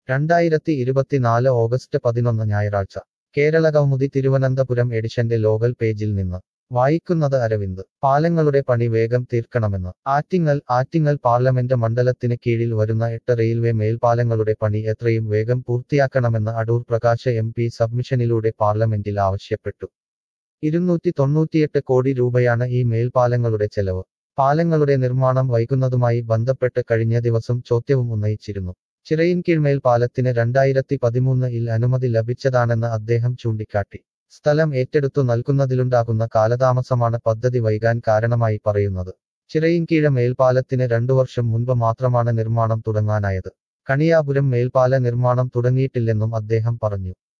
രണ്ടായിരത്തി ഇരുപത്തിനാല് ഓഗസ്റ്റ് പതിനൊന്ന് ഞായറാഴ്ച കേരള കൗമുദി തിരുവനന്തപുരം എഡിഷന്റെ ലോകൽ പേജിൽ നിന്ന് വായിക്കുന്നത് അരവിന്ദ് പാലങ്ങളുടെ പണി വേഗം തീർക്കണമെന്ന് ആറ്റിങ്ങൽ ആറ്റിങ്ങൽ പാർലമെന്റ് മണ്ഡലത്തിന് കീഴിൽ വരുന്ന എട്ട് റെയിൽവേ മേൽപ്പാലങ്ങളുടെ പണി എത്രയും വേഗം പൂർത്തിയാക്കണമെന്ന് അടൂർ പ്രകാശ് എം പി സബ്മിഷനിലൂടെ പാർലമെന്റിൽ ആവശ്യപ്പെട്ടു ഇരുന്നൂറ്റി തൊണ്ണൂറ്റിയെട്ട് കോടി രൂപയാണ് ഈ മേൽപ്പാലങ്ങളുടെ ചെലവ് പാലങ്ങളുടെ നിർമ്മാണം വൈകുന്നതുമായി ബന്ധപ്പെട്ട് കഴിഞ്ഞ ദിവസം ചോദ്യവും ഉന്നയിച്ചിരുന്നു ചിറയിൻകീഴ്മേൽ പാലത്തിന് രണ്ടായിരത്തി പതിമൂന്നിൽ അനുമതി ലഭിച്ചതാണെന്ന് അദ്ദേഹം ചൂണ്ടിക്കാട്ടി സ്ഥലം ഏറ്റെടുത്തു നൽകുന്നതിലുണ്ടാകുന്ന കാലതാമസമാണ് പദ്ധതി വൈകാൻ കാരണമായി പറയുന്നത് ചിറയിൻകീഴ മേൽപ്പാലത്തിന് രണ്ടു വർഷം മുൻപ് മാത്രമാണ് നിർമ്മാണം തുടങ്ങാനായത് കണിയാപുരം മേൽപ്പാല നിർമ്മാണം തുടങ്ങിയിട്ടില്ലെന്നും അദ്ദേഹം പറഞ്ഞു